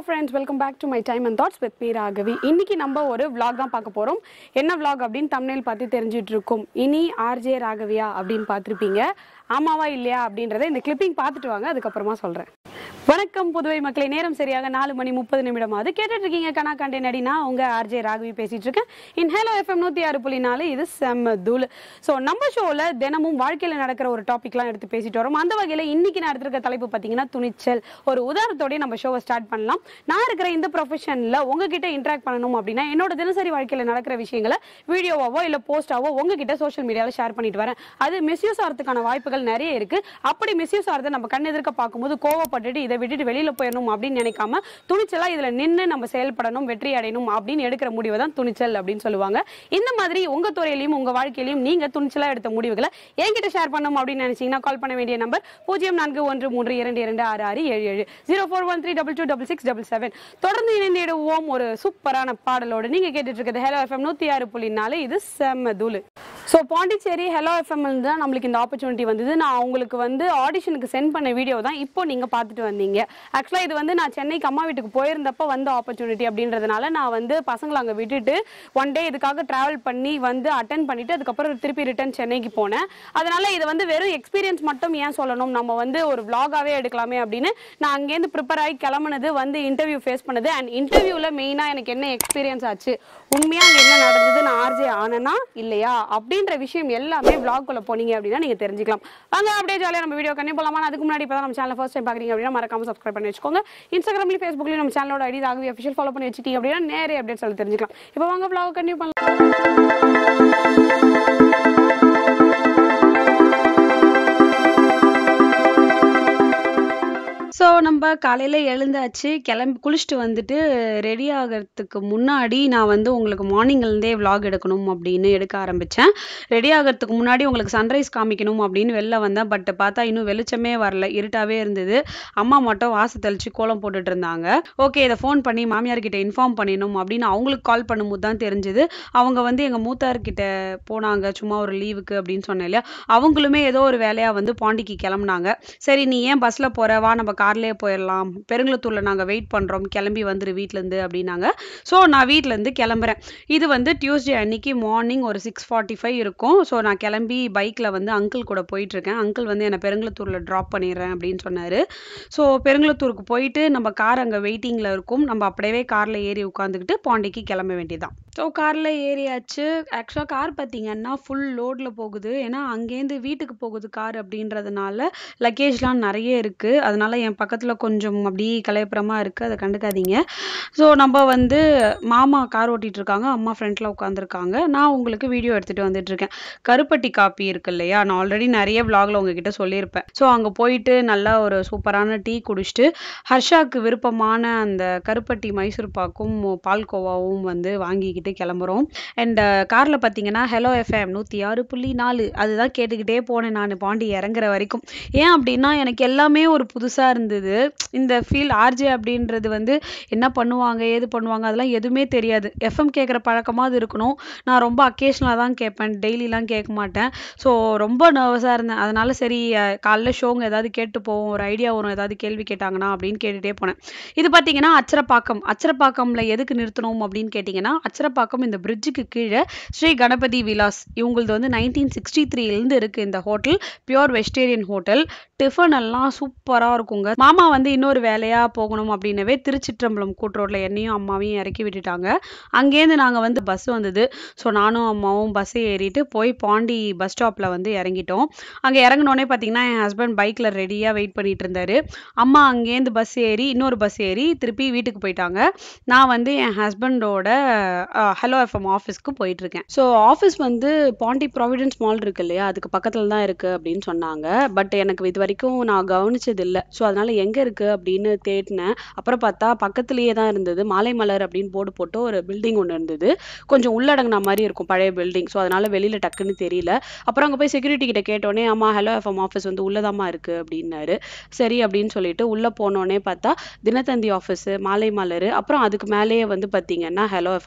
friends welcome back to my time and thoughts with me Raghavi இன்னைக்கு நம்ம ஒரு vlog தான் பார்க்க போறோம் என்ன vlog அப்படின்னு thumbnail பார்த்து தெரிஞ்சிட்டு இருக்கோம் இனி ஆர்ஜே ராகவியா அப்படின்னு பார்த்துருப்பீங்க ஆமாவா இல்லையா அப்படின்றத இந்த கிளிப்பிங் பார்த்துட்டு வாங்க அதுக்கப்புறமா சொல்றேன் வணக்கம் புதுவை மக்களை நேரம் சரியாக நாலு மணி முப்பது நிமிடமாவது கேட்டுட்டு இருக்கீங்க கனா கண்டே நடினா உங்க ஆர்ஜே ராகவி பேசிட்டு இருக்கேன் இன் ஹேலோ எஃப்எம் நூத்தி ஆறு புள்ளி நாலு இது செம்ம தூள் ஸோ நம்ம ஷோவில் தினமும் வாழ்க்கையில் நடக்கிற ஒரு டாபிக்லாம் எடுத்து பேசிட்டு வரோம் அந்த வகையில் இன்னைக்கு நான் எடுத்திருக்க தலைப்பு பார்த்தீங்கன்னா துணிச்சல் ஒரு உதாரணத்தோடய நம்ம ஷோவை ஸ்டார்ட் பண்ணலாம் நான் இருக்கிற இந்த ப்ரொஃபஷனில் உங்ககிட்ட இன்ட்ராக்ட் பண்ணணும் அப்படின்னா என்னோட தினசரி வாழ்க்கையில் நடக்கிற விஷயங்களை வீடியோவாவோ இல்லை போஸ்டாவோ உங்ககிட்ட சோஷியல் மீடியாவில் ஷேர் பண்ணிட்டு வரேன் அது மிஸ்யூஸ் ஆகிறதுக்கான வாய்ப்புகள் நிறைய இருக்கு அப்படி மிஸ்யூஸ் ஆகிறத நம்ம கண் எதிர்க்க பார்க்கும்போது கோவப்பட்டுட்டு இதை விட்டுட்டு வெளியில போயிடணும் அப்படின்னு நினைக்காம துணிச்சலா இதுல நின்று நம்ம செயல்படணும் வெற்றி அடையணும் அப்படின்னு எடுக்கிற முடிவை தான் துணிச்சல் அப்படின்னு சொல்லுவாங்க இந்த மாதிரி உங்க துறையிலையும் உங்க வாழ்க்கையிலையும் நீங்க துணிச்சலா எடுத்த முடிவுகளை என்கிட்ட ஷேர் பண்ணணும் அப்படின்னு நினைச்சீங்கன்னா கால் பண்ண வேண்டிய நம்பர் பூஜ்ஜியம் நான்கு ஒன்று மூன்று இரண்டு இரண்டு ஆறு ஆறு ஏழு ஏழு zero four one three double two double six double seven தொடர்ந்து இணைந்திடுவோம் ஒரு சூப்பரான பாடலோடு நீங்க கேட்டுட்டு இருக்கிறது ஹலோ எஃப்எம் நூத்தி ஆறு புள்ளி நாலு இது செம்ம தூளு ஸோ பாண்டிச்சேரி ஹலோ எஃப்எம் தான் நம்மளுக்கு இந்த ஆப்பர்ச்சுனிட்டி வந்தது நான் உங்களுக்கு வந்து ஆடிஷனுக்கு சென்ட் பண்ண வீடியோ தான் இப்போ நீங்க பார்த்துட்டு வந்தீங்க ஆக்சுவலாக இது வந்து நான் சென்னைக்கு அம்மா வீட்டுக்கு போயிருந்தப்ப வந்த ஆப்பர்ச்சுனிட்டி அப்படின்றதுனால நான் வந்து பசங்களை அங்கே விட்டுட்டு ஒன் டே இதுக்காக டிராவல் பண்ணி வந்து அட்டன் பண்ணிட்டு அதுக்கப்புறம் திருப்பி ரிட்டர்ன் சென்னைக்கு போனேன் அதனால இது வந்து வெறும் எக்ஸ்பீரியன்ஸ் மட்டும் ஏன் சொல்லணும் நம்ம வந்து ஒரு vlog-ஆவே எடுக்கலாமே அப்படின்னு நான் அங்கேருந்து ப்ரிப்பேர் ஆகி கிளம்புனது வந்து இன்டர்வியூ ஃபேஸ் பண்ணது அண்ட் இன்டர்வியூவில் மெயினாக எனக்கு என்ன எக்ஸ்பீரியன்ஸ் ஆச்சு உண்மையாக அங்கே என்ன நடந்தது நான் ஆர்ஜே ஆனனா இல்லையா அப்படின்ற விஷயம் எல்லாமே vlog-குள்ள போனீங்க அப்படின்னா நீங்கள் தெரிஞ்சுக்கலாம் வாங்க அப்படியே ஜாலியாக நம்ம வீடியோ கண்ணே போகலாமா அதுக்கு முன்னாடி இப்போ நம்ம சேனல் ஃபர்ஸ்ட் டைம் பார்க்குறீங்க அப்படின்னா மறக்காம சப்ஸ்கிரைப் பண்ணி வச்சுக்கோங்க இன்ஸ்டாகிராம்லையும் ஃபேஸ்புக்லையும் நம்ம சேனலோட ஐடி ராகவி அஃபிஷியல் ஃபாலோ பண்ணி வச்சுட்டீங்க அப்படின்னா நேரே அப்டேட்ஸ் எல்லாம் தெரிஞ்சுக்கலாம் இப்போ வாங்க vlog கண்டினியூ பண்ணலாம் ஸோ நம்ம காலையில் எழுந்தாச்சு கிளம்பி குளிச்சுட்டு வந்துட்டு ரெடி ஆகிறதுக்கு முன்னாடி நான் வந்து உங்களுக்கு மார்னிங்லேருந்தே vlog எடுக்கணும் அப்படின்னு எடுக்க ஆரம்பித்தேன் ரெடி ஆகிறதுக்கு முன்னாடி உங்களுக்கு சன்ரைஸ் காமிக்கணும் அப்படின்னு வெளில வந்தேன் பட் பார்த்தா இன்னும் வெளிச்சமே வரல இருட்டாகவே இருந்தது அம்மா மட்டும் வாச தெளிச்சு கோலம் போட்டுட்டு இருந்தாங்க ஓகே இதை ஃபோன் பண்ணி மாமியார்கிட்ட இன்ஃபார்ம் பண்ணிடணும் அப்படின்னு அவங்களுக்கு கால் பண்ணும்போது தான் தெரிஞ்சுது அவங்க வந்து எங்கள் மூத்தார்கிட்ட போனாங்க சும்மா ஒரு லீவுக்கு அப்படின்னு சொன்னேன் இல்லையா அவங்களுமே ஏதோ ஒரு வேலையாக வந்து பாண்டிக்கு கிளம்புனாங்க சரி நீ ஏன் பஸ்ஸில் போற வா நம்ம கார்லேயே போயிடலாம் பெருங்குளத்தூரில் நாங்கள் வெயிட் பண்ணுறோம் கிளம்பி வந்துரு வீட்டிலேருந்து அப்படின்னாங்க ஸோ நான் வீட்டிலேருந்து கிளம்புறேன் இது வந்து டியூஸ்டே அன்னைக்கு மார்னிங் ஒரு சிக்ஸ் ஃபார்ட்டி ஃபைவ் இருக்கும் ஸோ நான் கிளம்பி பைக்கில் வந்து அங்கிள் கூட போயிட்டுருக்கேன் அங்கிள் வந்து என்னை பெருங்குளத்தூரில் ட்ராப் பண்ணிடுறேன் அப்படின்னு சொன்னார் ஸோ பெருங்குளத்தூருக்கு போயிட்டு நம்ம கார் அங்கே வெயிட்டிங்கில் இருக்கும் நம்ம அப்படியே காரில் ஏறி உட்காந்துக்கிட்டு பாண்டிக்கு கிளம்ப வேண்டியதுதான் ஸோ காரில் ஏறியாச்சு ஆக்சுவலாக கார் பார்த்தீங்கன்னா ஃபுல் லோடில் போகுது ஏன்னா அங்கேருந்து வீட்டுக்கு போகுது கார் அப்படின்றதுனால லக்கேஜ்லாம் நிறைய இருக்குது அதனால என் பக்கத்தில் கொஞ்சம் அப்படி கலையப்புறமாக இருக்குது அதை கண்டுக்காதீங்க ஸோ நம்ம வந்து மாமா கார் ஓட்டிகிட்டு இருக்காங்க அம்மா ஃப்ரண்ட்டில் உட்காந்துருக்காங்க நான் உங்களுக்கு வீடியோ எடுத்துகிட்டு வந்துட்டு இருக்கேன் கருப்பட்டி காப்பி இருக்கு இல்லையா நான் ஆல்ரெடி நிறைய vlogல உங்ககிட்ட சொல்லியிருப்பேன் ஸோ அங்கே போயிட்டு நல்லா ஒரு சூப்பரான டீ குடிச்சிட்டு ஹர்ஷாக்கு விருப்பமான அந்த கருப்பட்டி மைசூர் பாக்கும் பால்கோவாவும் வந்து வாங்கிக்கிட்டு கிளம்புறோம் அண்ட் காரில் பார்த்தீங்கன்னா ஹலோ எஃப்எம் நூற்றி ஆறு புள்ளி நாலு அதுதான் கேட்டுக்கிட்டே போனேன் நான் பாண்டி இறங்குற வரைக்கும் ஏன் அப்படின்னா எனக்கு எல்லாமே ஒரு புதுசாக இருந்தது இந்த ஃபீல் ஆர்ஜே அப்படின்றது வந்து என்ன பண்ணுவாங்க ஏது பண்ணுவாங்க அதெல்லாம் எதுவுமே தெரியாது எஃப்எம் கேட்குற பழக்கமாவது இருக்கணும் நான் ரொம்ப அக்கேஷனலாக தான் கேட்பேன் டெய்லிலாம் கேட்க மாட்டேன் ஸோ ரொம்ப நர்வஸாக இருந்தேன் அதனால சரி அஹ், காலைல ஷோங்க ஏதாவது கேட்டு போவோம் ஒரு ஐடியா வரும் ஏதாவது கேள்வி கேட்டாங்கன்னா அப்படின்னு கேட்டுகிட்டே போனேன் இது பார்த்தீங்கன்னா அச்சரப்பாக்கம் அச்சரப்பாக்கம்ல எதுக்கு நிறுத்தணும் அப்படின்னு கேட்டிங்கன்னா அச்சரப்பாக்கம் இந்த பிரிட்ஜுக்கு கீழே ஸ்ரீ கணபதி விலாஸ் இவங்களது வந்து நைன்டீன் சிக்ஸ்டி த்ரீலேருந்து இருக்குது இந்த hotel pure vegetarian hotel tiffin எல்லாம் சூப்பராக இருக்குங்க மாமா வந்து இன்னொரு வேலையாக போகணும் அப்படின்னவே திருச்சிற்றம்பலம் கூட்டுரோட்டில் என்னையும் அம்மாவையும் இறக்கி விட்டுட்டாங்க அங்கேருந்து நாங்கள் வந்து பஸ் வந்தது ஸோ நானும் அம்மாவும் பஸ் ஏறிட்டு போய் பாண்டி பஸ் ஸ்டாப்பில் வந்து இறங்கிட்டோம் அங்கே இறங்கினோடனே பார்த்தீங்கன்னா என் ஹஸ்பண்ட் பைக்கில் ரெடியாக வெயிட் பண்ணிட்டு இருந்தாரு அம்மா அங்கேருந்து பஸ் ஏறி இன்னொரு பஸ் ஏறி திருப்பி வீட்டுக்கு போயிட்டாங்க நான் வந்து என் ஹஸ்பண்டோட ஹலோ எஃப்எம் ஆஃபீஸ்க்கு போயிட்டு இருக்கேன் ஸோ ஆஃபீஸ் வந்து பாண்டி ப்ராவிடன்ஸ் மால் இருக்கு இல்லையா அதுக்கு பக்கத்தில் தான் இருக்கு அப்படின்னு சொன்னாங்க பட் எனக்கு இது வரைக்கும் நான் கவனிச்சது இல்லை ஸோ அதனால எங்கே இருக்கு அப்படின்னு தேடினேன் அப்புறம் பார்த்தா பக்கத்துலேயே தான் இருந்தது மாலை மலர் அப்படின்னு போர்டு போட்டு ஒரு பில்டிங் ஒன்று இருந்தது கொஞ்சம் உள்ளடங்கின மாதிரி இருக்கும் பழைய பில்டிங் ஸோ அதனால வெளியில டக்குன்னு தெரியல அப்புறம் அங்கே போய் செக்யூரிட்டி கிட்ட கேட்டோன்னே ஆமா ஹலோ எஃப்எம் ஆஃபீஸ் வந்து உள்ளதாம்மா இருக்கு அப்படின்னாரு சரி அப்படின்னு சொல்லிட்டு உள்ள போனோடனே பார்த்தா தினத்தந்தி ஆஃபீஸ் மாலை மலர் அப்புறம் அதுக்கு மேலேயே வந்து பார்த்தீங்கன்னா ஹலோ எஃப்எம் ஆஃபீஸ்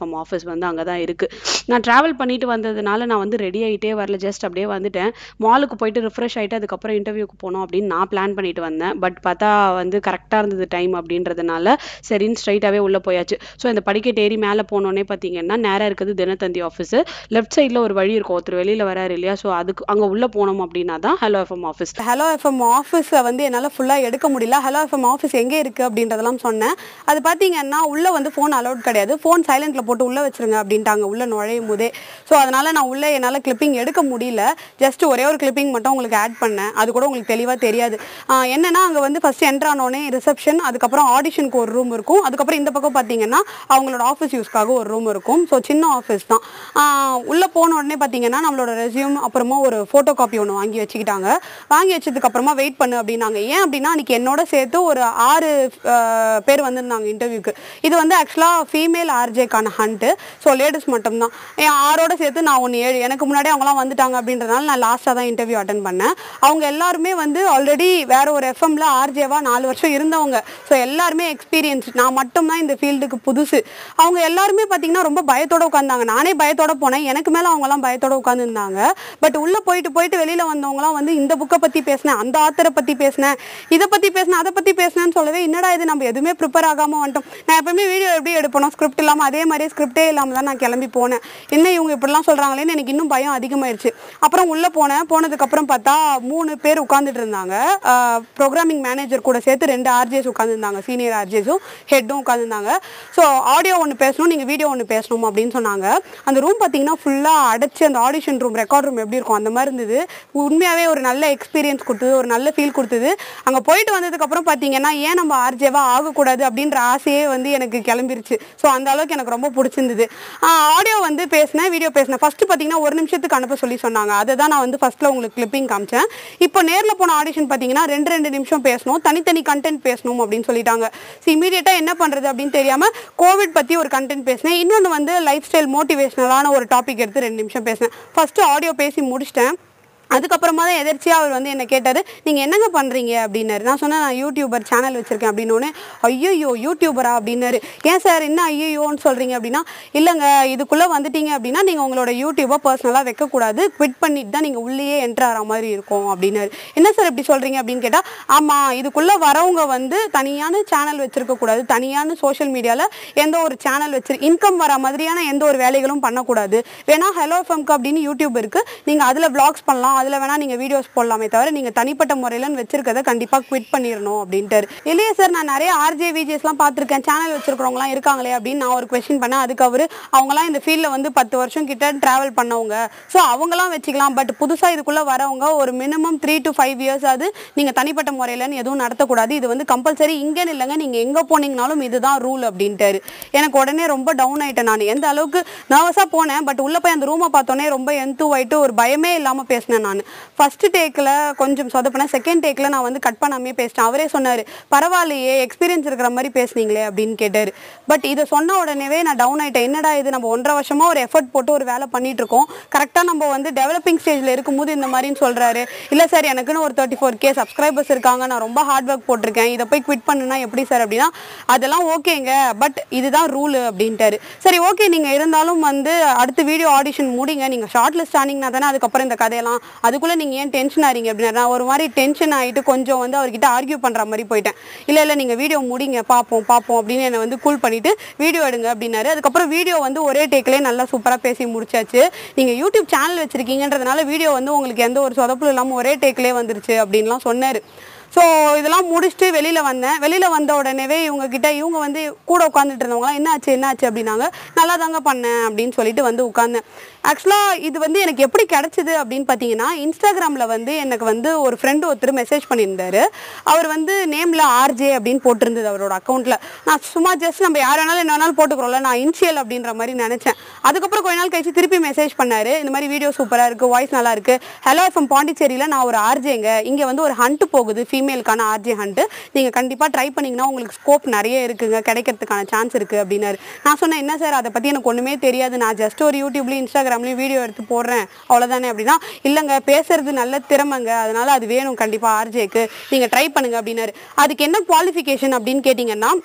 ஆஃபீஸ் வந்து அங்கே தான் இருக்குது நான் ட்ராவல் பண்ணிட்டு வந்ததுனால நான் வந்து ரெடி ஆகிட்டே வரல ஜஸ்ட் அப்படியே வந்துட்டேன் மாலுக்கு போயிட்டு ரிஃப்ரெஷ் ஆகிட்டு அதுக்கப்புறம் இன்டர்வியூக்கு போனோம் அப்படின்னு நான் பிளான் பண்ணிட்டு வந்தேன் பட் பார்த்தா வந்து கரெக்டாக இருந்தது டைம் அப்படின்றதுனால சரின்னு ஸ்ட்ரைட்டாகவே உள்ளே போயாச்சு ஸோ இந்த படிக்கட்டு ஏறி மேலே போனோடனே பார்த்தீங்கன்னா நேராக இருக்குது தினத்தந்தி ஆஃபீஸு லெஃப்ட் சைடில் ஒரு வழி இருக்கும் ஒருத்தர் வெளியில் வராரு இல்லையா ஸோ அதுக்கு அங்கே உள்ளே போனோம் அப்படின்னா தான் hello FM office hello FM ஆஃபீஸை வந்து என்னால் ஃபுல்லாக எடுக்க முடியல ஹலோ எஃப்எம் ஆஃபீஸ் எங்கே இருக்குது அப்படின்றதெல்லாம் சொன்னேன் அது பார்த்தீங்கன்னா உள்ளே வந்து ஃபோன் அலௌட் கிடையாது ஃபோன் சைலண்ட்டில் போட்டு உள்ளே வச்சிருங்க அப்படின்ட்டாங்க உள்ளே நுழையும் போதே ஸோ அதனால் நான் உள்ளே என்னால் கிளிப்பிங் எடுக்க முடியல ஜஸ்ட் ஒரே ஒரு கிளிப்பிங் மட்டும் உங்களுக்கு ஆட் பண்ணேன் அது கூட உங்களுக்கு தெளிவாக தெரியாது ஆஹ் என்னன்னா அங்கே வந்து ஃபஸ்ட் என்ட்ரு ஆனோடனே ரிசப்ஷன் அதுக்கப்புறம் ஆடிஷனுக்கு ஒரு ரூம் இருக்கும் அதுக்கப்புறம் இந்த பக்கம் பார்த்தீங்கன்னா அவங்களோட ஆஃபீஸ் யூஸ்க்காக ஒரு ரூம் இருக்கும் ஸோ சின்ன ஆஃபீஸ் தான் ஆஹ் உள்ள போன உடனே பார்த்தீங்கன்னா நம்மளோட ரெஸ்யூம் அப்புறமா ஒரு ஃபோட்டோ காப்பி ஒன்று வாங்கி வச்சுக்கிட்டாங்க வாங்கி வச்சதுக்கு அப்புறமா வெயிட் பண்ணு அப்படின்னாங்க ஏன் அப்படின்னா அன்னைக்கு என்னோட சேர்த்து ஒரு ஆறு ஆஹ் பேர் வந்திருந்தாங்க இன்டர்வியூக்கு இது வந்து ஆக்சுவலாக ஃபீமேல் ஆர்ஜேக்கான ஹண்ட்டு ஸோ லேடிஸ் மட்டும்தான் என் ஆறோட சேர்த்து நான் ஒன்று ஏழு எனக்கு முன்னாடி அவங்களாம் வந்துட்டாங்க அப்படின்றதுனால நான் லாஸ்ட்டாக தான் இன்டர்வியூ அட்டன் பண்ணேன் அவங்க எல்லாருமே வந்து ஆல்ரெடி வேற ஒரு எஃப்எம்ல ஆர்ஜேவா நாலு வருஷம் இருந்தவங்க ஸோ எல்லாருமே எக்ஸ்பீரியன்ஸ் நான் மட்டும்தான் இந்த ஃபீல்டுக்கு புதுசு அவங்க எல்லாருமே பார்த்தீங்கன்னா ரொம்ப பயத்தோட உட்காந்தாங்க நானே பயத்தோட போனேன் எனக்கு மேலே அவங்கலாம் பயத்தோட உட்காந்துருந்தாங்க பட் உள்ளே போயிட்டு போயிட்டு வெளியில் வந்தவங்கலாம் வந்து இந்த புக்கை பற்றி பேசினேன் அந்த ஆத்தரை பற்றி பேசினேன் இதை பற்றி பேசினேன் அதை பற்றி பேசினேன்னு சொல்லவே என்னடா இது நம்ம எதுவுமே ப்ரிப்பேர் ஆகாமல் வந்துட்டோம் நான் எப்பவுமே வீடியோ எப்படி எடுப்பணும் ஸ்கிரிப்ட் இல்லாமல் அதே மாதிரியே ஸ்கிரிப்டே இல்லாமல் தான் நான் கிளம்பி போனேன் என்ன இவங்க இப்படிலாம் சொல்கிறாங்களேன்னு எனக்கு இன்னும் பயம் அதிகமாயிருச்சு அப்புறம் உள்ளே போனேன் போனதுக்கப்புறம் பார்த்தா மூணு பேர் உட்காந்துட்டு இருந்தாங்க ப்ரோக்ராமிங் மேனேஜர் கூட சேர்த்து ரெண்டு ஆர்ஜேஸ் உட்காந்துருந்தாங்க சீனியர் ஆர்ஜேஸும் ஹெட்டும் உட்காந்துருந்தாங்க ஸோ ஆடியோ ஒன்று பேசணும் நீங்கள் வீடியோ ஒன்று பேசணும் அப்படின்னு சொன்னாங்க அந்த ரூம் பார்த்தீங்கன்னா ஃபுல்லாக அடைச்சு அந்த ஆடிஷன் ரூம் ரெக்கார்ட் ரூம் எப்படி இருக்கும் அந்த மாதிரி இருந்தது உண்மையாகவே ஒரு நல்ல எக்ஸ்பீரியன்ஸ் கொடுத்தது ஒரு நல்ல ஃபீல் கொடுத்தது அங்கே போயிட்டு வந்ததுக்கப்புறம் பார்த்தீங்கன்னா ஏன் நம்ம ஆர்ஜேவா ஆகக்கூடாது அப்படின்ற ஆசையே வந்து எனக்கு கிளம்பிருச்சு ஸோ அந்த அளவுக்கு எனக்கு ரொம்ப பிடிச்சிருந்தது ஆடியோ வந்து பேசினேன் வீடியோ பேசினேன் ஃபர்ஸ்ட் பார்த்தீங்கன்னா ஒரு நிமிஷத்துக்கு அனுப்ப சொல்லி சொன்னாங்க அதை தான் நான் வந்து ஃபர்ஸ்ட்ல உங்களுக்கு கிளிப்பிங் காமிச்சேன் இப்போ நேரில் போன ஆடிஷன் பார்த்தீங்கன்னா ரெண்டு ரெண்டு நிமிஷம் பேசணும் தனித்தனி கண்டென்ட் பேசணும் அப்படின்னு சொல்லிட்டாங்க ஸோ இமீடியட்டாக என்ன பண்ணுறது அப்படின்னு தெரியாமல் கோவிட் பற்றி ஒரு கண்டென்ட் பேசினேன் இன்னொன்று வந்து லைஃப் ஸ்டைல் மோட்டிவேஷனலான ஒரு டாபிக் எடுத்து ரெண்டு நிமிஷம் பேசினேன் ஃபர்ஸ்ட் ஆடியோ பேசி முடிச்சிட்டேன் அதுக்கப்புறமா தான் எதிர்ச்சியாக அவர் வந்து என்ன கேட்டார் நீங்கள் என்னங்க பண்ணுறீங்க அப்படின்னாரு நான் சொன்னேன் நான் யூடியூபர் சேனல் வச்சுருக்கேன் அப்படின்னோடனே ஐயோ யூடியூபரா அப்படின்னாரு ஏன் சார் என்ன ஐயோன்னு சொல்கிறீங்க அப்படின்னா இல்லைங்க இதுக்குள்ளே வந்துட்டீங்க அப்படின்னா நீங்கள் உங்களோட யூடியூபை பர்சனலாக வைக்கக்கூடாது குவிட் பண்ணிட்டு தான் நீங்கள் உள்ளேயே என்ட்ரு ஆகிற மாதிரி இருக்கும் அப்படின்னாரு என்ன சார் இப்படி சொல்கிறீங்க அப்படின்னு கேட்டால் ஆமாம் இதுக்குள்ளே வரவங்க வந்து தனியான சேனல் வச்சுருக்கக்கூடாது தனியான சோஷியல் மீடியாவில் எந்த ஒரு சேனல் வச்சிரு இன்கம் வர மாதிரியான எந்த ஒரு வேலைகளும் பண்ணக்கூடாது வேணா ஹலோ ஃபம்க்கு அப்படின்னு யூடியூப் இருக்குது நீங்கள் அதில் vlogs பண்ணலாம் அதில் வேணா நீங்கள் வீடியோஸ் போடலாமே தவிர நீங்கள் தனிப்பட்ட முறையிலன்னு வச்சிருக்கதை கண்டிப்பாக குவிட் பண்ணிடணும் அப்படின்ட்டு இல்லையே சார் நான் நிறைய ஆர்ஜே விஜேஸ்லாம் பார்த்துருக்கேன் சேனல் வச்சிருக்கிறவங்களாம் இருக்காங்களே அப்படின்னு நான் ஒரு கொஸ்டின் பண்ணேன் அதுக்கு அவர் அவங்களாம் இந்த ஃபீல்டில் வந்து பத்து வருஷம் கிட்ட ட்ராவல் பண்ணவங்க ஸோ அவங்களாம் வச்சுக்கலாம் பட் புதுசாக இதுக்குள்ளே வரவங்க ஒரு minimum three to five years அது நீங்கள் தனிப்பட்ட முறையிலன்னு எதுவும் நடத்தக்கூடாது இது வந்து கம்பல்சரி இங்கேன்னு இல்லைங்க நீங்கள் எங்கே போனீங்கனாலும் இதுதான் ரூல் அப்படின்ட்டாரு எனக்கு உடனே ரொம்ப டவுன் ஆயிட்டேன் நான் எந்த அளவுக்கு நர்வஸாக போனேன் பட் உள்ளே போய் அந்த ரூமை பார்த்தோன்னே ரொம்ப எந்தூ ஆயிட்டு ஒரு பயமே இல்லாமல் பேசினேன் நான் ஃபர்ஸ்ட் டேக்கில் கொஞ்சம் சொதப்பினேன் செகண்ட் டேக்கில் நான் வந்து கட் பண்ணாமே பேசிட்டேன் அவரே சொன்னார் பரவாயில்லையே எக்ஸ்பீரியன்ஸ் இருக்கிற மாதிரி பேசுனீங்களே அப்படின்னு கேட்டார் பட் இதை சொன்ன உடனேவே நான் டவுன் ஆயிட்டேன் என்னடா இது நம்ம ஒன்றரை வருஷமா ஒரு எஃபர்ட் போட்டு ஒரு வேலை பண்ணிட்டு இருக்கோம் கரெக்டாக நம்ம வந்து டெவலப்பிங் ஸ்டேஜில் இருக்கும்போது இந்த மாதிரின்னு சொல்றாரு இல்லை சார் எனக்குன்னு ஒரு தேர்ட்டி ஃபோர் கே சப்ஸ்கிரைபர்ஸ் இருக்காங்க நான் ரொம்ப ஹார்ட் ஒர்க் போட்டிருக்கேன் இதை போய் குவிட் பண்ணுனா எப்படி சார் அப்படின்னா அதெல்லாம் ஓகேங்க பட் இதுதான் ரூல் அப்படின்ட்டாரு சரி ஓகே நீங்கள் இருந்தாலும் வந்து அடுத்த வீடியோ ஆடிஷன் முடிங்க நீங்கள் ஷார்ட் லிஸ்ட் ஆனீங்கன்னா தானே அதுக்கப்புறம் இந்த கதையெல்லாம் அதுக்குள்ளே நீங்கள் ஏன் டென்ஷன் ஆறீங்க அப்படின்னா நான் ஒரு மாதிரி டென்ஷன் ஆகிட்டு கொஞ்சம் வந்து அவர்கிட்ட ஆர்கியூ பண்ணுற மாதிரி போயிட்டேன் இல்லை இல்லை நீங்கள் வீடியோ முடிங்க பார்ப்போம் பார்ப்போம் அப்படின்னு என்னை வந்து கூல் பண்ணிட்டு வீடியோ எடுங்க அப்படின்னாரு அதுக்கப்புறம் வீடியோ வந்து ஒரே டேக்லேயே நல்லா சூப்பராக பேசி முடிச்சாச்சு நீங்கள் யூடியூப் சேனல் வச்சிருக்கீங்கன்றதுனால வீடியோ வந்து உங்களுக்கு எந்த ஒரு சொதப்பும் இல்லாமல் ஒரே டேக்லேயே வந்துருச்சு அப்படின்லாம் சொன்னார் ஸோ இதெல்லாம் முடிச்சுட்டு வெளியில் வந்தேன் வெளியில் வந்த உடனேவே இவங்க கிட்ட இவங்க வந்து கூட உட்காந்துட்டு இருந்தவங்களாம் என்ன ஆச்சு என்ன ஆச்சு அப்படின்னாங்க நல்லா தாங்க பண்ணேன் அப்படின்னு சொல்லிட்டு வந்து உட்காந்தேன் ஆக்சுவலாக இது வந்து எனக்கு எப்படி கிடைச்சது அப்படின்னு பார்த்தீங்கன்னா இன்ஸ்டாகிராமில் வந்து எனக்கு வந்து ஒரு ஃப்ரெண்டு ஒருத்தர் மெசேஜ் பண்ணியிருந்தாரு அவர் வந்து நேமில் ஆர்ஜே அப்படின்னு போட்டிருந்தது அவரோட அக்கௌண்ட்டில் நான் சும்மா ஜஸ்ட் நம்ம யார் வேணாலும் என்ன வேணாலும் போட்டுக்கிறோம்ல நான் இன்ஷியல் அப்படின்ற மாதிரி நினச்சேன் அதுக்கப்புறம் கொஞ்ச நாள் கழிச்சு திருப்பி மெசேஜ் பண்ணாரு இந்த மாதிரி வீடியோ சூப்பராக இருக்குது வாய்ஸ் நல்லா இருக்குது ஹலோ எஃப்எம் பாண்டிச்சேரியில் நான் ஒரு ஆர்ஜேங்க இங்கே வந்து ஒரு ஹண்ட் போகுது ஃபீமேலுக்கான ஆர்ஜே ஹண்ட்டு நீங்கள் கண்டிப்பாக ட்ரை பண்ணிங்கன்னா உங்களுக்கு ஸ்கோப் நிறைய இருக்குங்க கிடைக்கிறதுக்கான சான்ஸ் இருக்குது அப்படின்னாரு நான் சொன்னேன் என்ன சார் அதை பற்றி எனக்கு ஒன்றுமே தெரியாது நான் ஜஸ்ட் ஒரு யூடியூப்லேயும் இன்ஸ்டாகிராம்லேயும் வீடியோ எடுத்து போடுறேன் அவ்வளோதானே அப்படின்னா இல்லைங்க பேசுறது நல்ல திறமைங்க அதனால அது வேணும் கண்டிப்பாக ஆர்ஜேக்கு நீங்கள் ட்ரை பண்ணுங்க அப்படின்னாரு அதுக்கு என்ன குவாலிஃபிகேஷன் அப்படின்னு கேட்டிங்கன்னா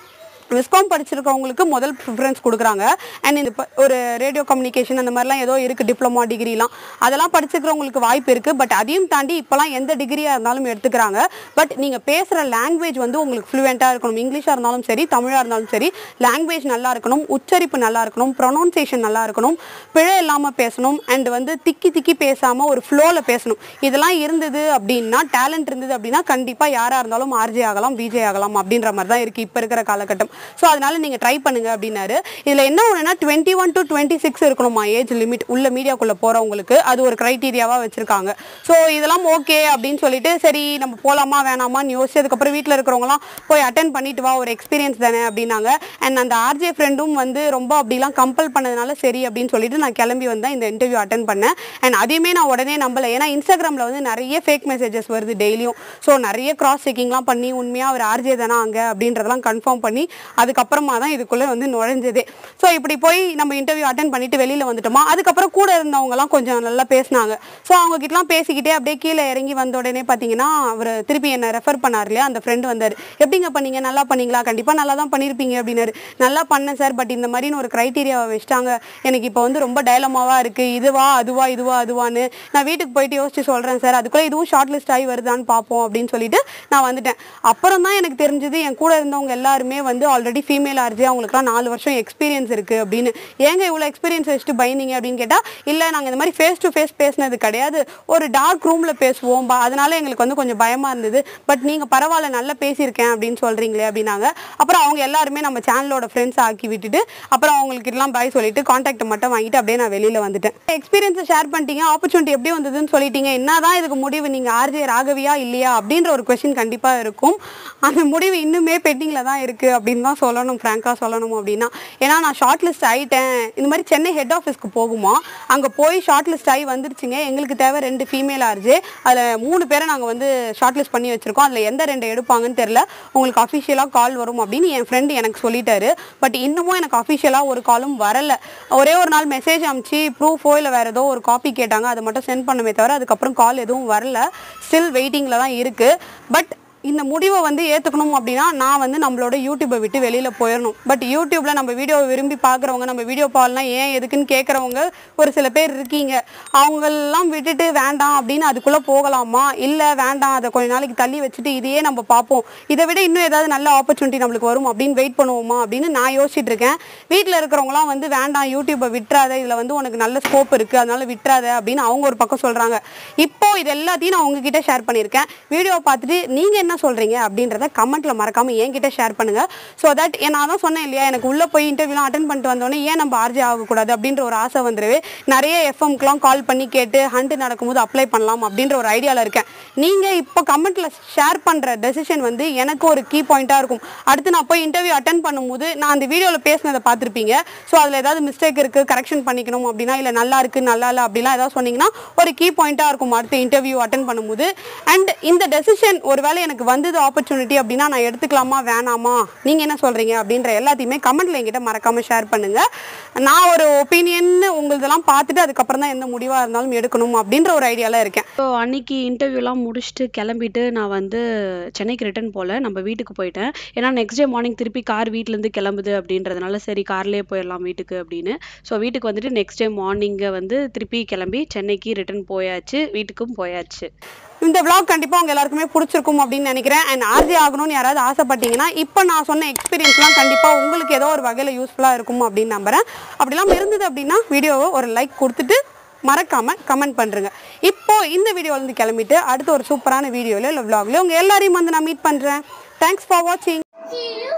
விஸ்காம் படிச்சிருக்கவங்களுக்கு முதல் ப்ரிஃபரன்ஸ் கொடுக்குறாங்க அண்ட் இந்த இப்ப ஒரு ரேடியோ கம்யூனிகேஷன் அந்த மாதிரிலாம் ஏதோ இருக்குது டிப்ளமோ டிகிரிலாம் அதெல்லாம் படிச்சிருக்கிறவங்களுக்கு வாய்ப்பு இருக்குது பட் அதையும் தாண்டி இப்போலாம் எந்த டிகிரியாக இருந்தாலும் எடுத்துக்கிறாங்க பட் நீங்கள் பேசுகிற லாங்குவேஜ் வந்து உங்களுக்கு ஃப்ளூயண்ட்டாக இருக்கணும் இங்கிலீஷாக இருந்தாலும் சரி தமிழாக இருந்தாலும் சரி லாங்குவேஜ் நல்லா இருக்கணும் உச்சரிப்பு நல்லா இருக்கணும் ப்ரொனவுன்சியேஷன் நல்லா இருக்கணும் பிழை இல்லாமல் பேசணும் அண்ட் வந்து திக்கி திக்கி பேசாமல் ஒரு ஃப்ளோவில் பேசணும் இதெல்லாம் இருந்தது அப்படின்னா டேலண்ட் இருந்தது அப்படின்னா கண்டிப்பாக யாராக இருந்தாலும் ஆர்ஜே ஆகலாம் பிஜே ஆகலாம் அப்படின்ற மாதிரி தான் இருக்குது இப்போ இருக்கிற காலகட்டம் ஸோ அதனால நீங்கள் ட்ரை பண்ணுங்க அப்படின்னாரு இதில் என்ன ஒன்றுனா twenty one to twenty six இருக்கணுமா ஏஜ் லிமிட் உள்ள மீடியாக்குள்ளே போகிறவங்களுக்கு அது ஒரு க்ரைட்டீரியாவாக வச்சுருக்காங்க ஸோ இதெல்லாம் ஓகே அப்படின்னு சொல்லிட்டு சரி நம்ம போகலாமா வேணாமான்னு யோசிச்சு அதுக்கப்புறம் வீட்டில் இருக்கிறவங்களாம் போய் அட்டன் பண்ணிட்டு வா ஒரு எக்ஸ்பீரியன்ஸ் தானே அப்படின்னாங்க அண்ட் அந்த ஆர்ஜே ஃப்ரெண்டும் வந்து ரொம்ப அப்படிலாம் கம்பல் பண்ணதுனால சரி அப்படின்னு சொல்லிட்டு நான் கிளம்பி வந்தேன் இந்த இன்டர்வியூ அட்டன் பண்ணேன் அண்ட் அதையுமே நான் உடனே நம்பலை ஏன்னா இன்ஸ்டாகிராமில் வந்து நிறைய ஃபேக் மெசேஜஸ் வருது டெய்லியும் ஸோ நிறைய கிராஸ் செக்கிங்லாம் பண்ணி உண்மையாக அவர் ஆர்ஜே தானே அங்கே அப்படின்றதெல்லாம் கன்ஃபார்ம் பண்ணி அதுக்கப்புறமா தான் இதுக்குள்ளே வந்து நுழைஞ்சதே ஸோ இப்படி போய் நம்ம இன்டர்வியூ அட்டன் பண்ணிட்டு வெளியில் வந்துட்டோமா அதுக்கப்புறம் கூட இருந்தவங்கலாம் கொஞ்சம் நல்லா பேசினாங்க ஸோ அவங்க கிட்டலாம் பேசிக்கிட்டே அப்படியே கீழே இறங்கி வந்த உடனே பார்த்தீங்கன்னா அவர் திருப்பி என்னை ரெஃபர் பண்ணார் இல்லையா அந்த ஃப்ரெண்டு வந்தார் எப்படிங்க பண்ணீங்க நல்லா பண்ணீங்களா கண்டிப்பாக நல்லா தான் பண்ணியிருப்பீங்க அப்படின்னாரு நல்லா பண்ணேன் சார் பட் இந்த மாதிரின்னு ஒரு க்ரைட்டீரியாவை வச்சுட்டாங்க எனக்கு இப்போ வந்து ரொம்ப டயலமாவாக இருக்குது இதுவா அதுவா இதுவா அதுவான்னு நான் வீட்டுக்கு போயிட்டு யோசிச்சு சொல்கிறேன் சார் அதுக்குள்ளே இதுவும் ஷார்ட் லிஸ்ட் ஆகி வருதான்னு பார்ப்போம் அப்படின்னு சொல்லிட்டு நான் வந்துட்டேன் அப்புறம் தான் எனக்கு தெரிஞ்சது என் கூட இருந்தவங்க எல்லாருமே வந்து ஆல்ரெடி ஃபீமேல் ஆர்ஜி அவங்களுக்குலாம் நாலு வருஷம் எக்ஸ்பீரியன்ஸ் இருக்குது அப்படின்னு ஏங்க இவ்வளோ எக்ஸ்பீரியன்ஸ் வச்சுட்டு பயந்தீங்க அப்படின்னு கேட்டால் இல்லை நாங்கள் இந்த மாதிரி ஃபேஸ் டு ஃபேஸ் பேசினது கிடையாது ஒரு டார்க் ரூமில் பேசுவோம் ப- அதனால எங்களுக்கு வந்து கொஞ்சம் பயமாக இருந்தது பட் நீங்கள் பரவாயில்ல நல்லா பேசியிருக்கேன் அப்படின்னு சொல்கிறீங்களே அப்படின்னாங்க அப்புறம் அவங்க எல்லாருமே நம்ம சேனலோட ஃப்ரெண்ட்ஸ் ஆக்கி விட்டுட்டு அப்புறம் அவங்களுக்கு எல்லாம் பாய் சொல்லிட்டு காண்டாக்ட் மட்டும் வாங்கிட்டு அப்படியே நான் வெளியில் வந்துட்டேன் எக்ஸ்பீரியன்ஸை ஷேர் பண்ணிட்டீங்க ஆப்பர்ச்சுனிட்டி எப்படி வந்ததுன்னு சொல்லிட்டீங்க என்னதான் இதுக்கு முடிவு நீங்கள் ஆர்ஜே ராகவியா இல்லையா அப்படின்ற ஒரு கொஸ்டின் கண்டிப்பாக இருக்கும் அந்த முடிவு இன்னுமே பெண்டிங்கில் தான் இருக்குது அப்படின்னு தான் சொல்லணும் ஃப்ராங்காக சொல்லணும் அப்படின்னா ஏன்னா நான் ஷார்ட் லிஸ்ட் ஆகிட்டேன் இந்த மாதிரி சென்னை ஹெட் ஆஃபீஸ்க்கு போகுமா அங்கே போய் ஷார்ட் லிஸ்ட் ஆகி வந்துருச்சுங்க எங்களுக்கு தேவை ரெண்டு ஃபீமேல் ஆர்ஜே அதில் மூணு பேரை நாங்கள் வந்து ஷார்ட் லிஸ்ட் பண்ணி வச்சுருக்கோம் அதில் எந்த ரெண்டு எடுப்பாங்கன்னு தெரில உங்களுக்கு அஃபிஷியலாக கால் வரும் அப்படின்னு என் ஃப்ரெண்டு எனக்கு சொல்லிட்டாரு பட் இன்னமும் எனக்கு அஃபிஷியலாக ஒரு காலும் வரல ஒரே ஒரு நாள் மெசேஜ் அனுப்பிச்சு ப்ரூஃபோ இல்லை வேறு ஏதோ ஒரு காப்பி கேட்டாங்க அதை மட்டும் சென்ட் பண்ணமே தவிர அதுக்கப்புறம் கால் எதுவும் வரல ஸ்டில் வெயிட்டிங்கில் தான் இருக்குது பட் இந்த முடிவை வந்து ஏற்றுக்கணும் அப்படின்னா நான் வந்து நம்மளோட யூடியூப்பை விட்டு வெளியில் போயிடணும் பட் யூடியூப்பில் நம்ம வீடியோவை விரும்பி பார்க்குறவங்க நம்ம வீடியோ பால்லாம் ஏன் எதுக்குன்னு கேட்குறவங்க ஒரு சில பேர் இருக்கீங்க அவங்களெல்லாம் விட்டுட்டு வேண்டாம் அப்படின்னு அதுக்குள்ளே போகலாமா இல்லை வேண்டாம் அதை கொஞ்ச நாளைக்கு தள்ளி வச்சுட்டு இதையே நம்ம பார்ப்போம் இதை விட இன்னும் ஏதாவது நல்ல ஆப்பர்ச்சுனிட்டி நம்மளுக்கு வரும் அப்படின்னு வெயிட் பண்ணுவோமா அப்படின்னு நான் யோசிச்சுட்டு இருக்கேன் வீட்டில் இருக்கிறவங்களாம் வந்து வேண்டாம் யூடியூப்பை விட்டுறாத இதில் வந்து உனக்கு நல்ல ஸ்கோப் இருக்குது அதனால விட்டுறாத அப்படின்னு அவங்க ஒரு பக்கம் சொல்கிறாங்க இப்போ இது எல்லாத்தையும் நான் உங்ககிட்ட ஷேர் பண்ணியிருக்கேன் வீடியோ பார்த்துட்டு நீங்கள் என்ன சொல்கிறீங்க அப்படின்றத கமெண்ட்ல மறக்காம என்கிட்ட ஷேர் பண்ணுங்க ஸோ தட் நான் தான் சொன்னேன் இல்லையா எனக்கு உள்ளே போய் இன்டர்வியூலாம் அட்டன் பண்ணிட்டு வந்தோடனே ஏன் நம்ம ஆர்ஜி ஆகக்கூடாது அப்படின்ற ஒரு ஆசை வந்துருவே நிறைய எஃப்எம்க்குலாம் கால் பண்ணி கேட்டு ஹண்ட் நடக்கும்போது அப்ளை பண்ணலாம் அப்படின்ற ஒரு ஐடியாவில் இருக்கேன் நீங்கள் இப்போ கமெண்ட்ல ஷேர் பண்ணுற டெசிஷன் வந்து எனக்கு ஒரு கீ பாயிண்ட்டாக இருக்கும் அடுத்து நான் போய் இன்டர்வியூ அட்டன் பண்ணும்போது நான் அந்த வீடியோவில் பேசினதை பார்த்துருப்பீங்க ஸோ அதில் ஏதாவது மிஸ்டேக் இருக்குது கரெக்ஷன் பண்ணிக்கணும் அப்படின்னா இல்லை நல்லா இருக்கு நல்லா இல்லை அப்படிலாம் ஏதாவது சொன்னீங்கன்னா ஒரு கீ பாயிண்ட்டாக இருக்கும் அடுத்து இன்டர்வியூ அட்டன் பண்ணும்போது அண்ட் இந்த டெசிஷன் ஒருவேளை எனக்கு வந்தது ஆப்பர்ச்சுனிட்டி அப்படின்னா நான் எடுத்துக்கலாமா வேணாமா நீங்கள் என்ன சொல்கிறீங்க அப்படின்ற எல்லாத்தையுமே கமெண்ட்ல என்கிட்ட மறக்காமல் ஷேர் பண்ணுங்க நான் ஒரு ஒப்பீனியன் உங்களதெல்லாம் பார்த்துட்டு அதுக்கப்புறம் தான் எந்த முடிவாக இருந்தாலும் எடுக்கணும் அப்படின்ற ஒரு ஐடியாவில் இருக்கேன் ஸோ அன்னைக்கு இன்டர்வியூலாம் முடிச்சுட்டு கிளம்பிட்டு நான் வந்து சென்னைக்கு ரிட்டர்ன் போல நம்ம வீட்டுக்கு போயிட்டேன் ஏன்னா நெக்ஸ்ட் டே மார்னிங் திருப்பி கார் வீட்டிலேருந்து கிளம்புது அப்படின்றதுனால சரி கார்லேயே போயிடலாம் வீட்டுக்கு அப்படின்னு ஸோ வீட்டுக்கு வந்துட்டு நெக்ஸ்ட் டே மார்னிங்கை வந்து திருப்பி கிளம்பி சென்னைக்கு ரிட்டர்ன் போயாச்சு வீட்டுக்கும் போயாச்சு இந்த vlog கண்டிப்பா உங்க எல்லாருக்குமே பிடிச்சிருக்கும் அப்படின்னு நினைக்கிறேன் அண்ட் ஆர்ஜி ஆகணும்னு யாராவது ஆசைப்பட்டீங்கன்னா இப்போ நான் சொன்ன எக்ஸ்பீரியன்ஸ்லாம் கண்டிப்பா உங்களுக்கு ஏதோ ஒரு வகையில் யூஸ்ஃபுல்லாக இருக்கும் அப்படின்னு நம்புறேன் அப்படிலாம் இருந்தது அப்படின்னா வீடியோவை ஒரு லைக் கொடுத்துட்டு மறக்காம கமெண்ட் பண்றேங்க இப்போ இந்த வீடியோல இருந்து கிளம்பிட்டு அடுத்த ஒரு சூப்பரான வீடியோல இல்லை vlogல உங்க எல்லாரையும் வந்து நான் மீட் பண்றேன் தேங்க்ஸ் ஃபார் வாட்சிங் See you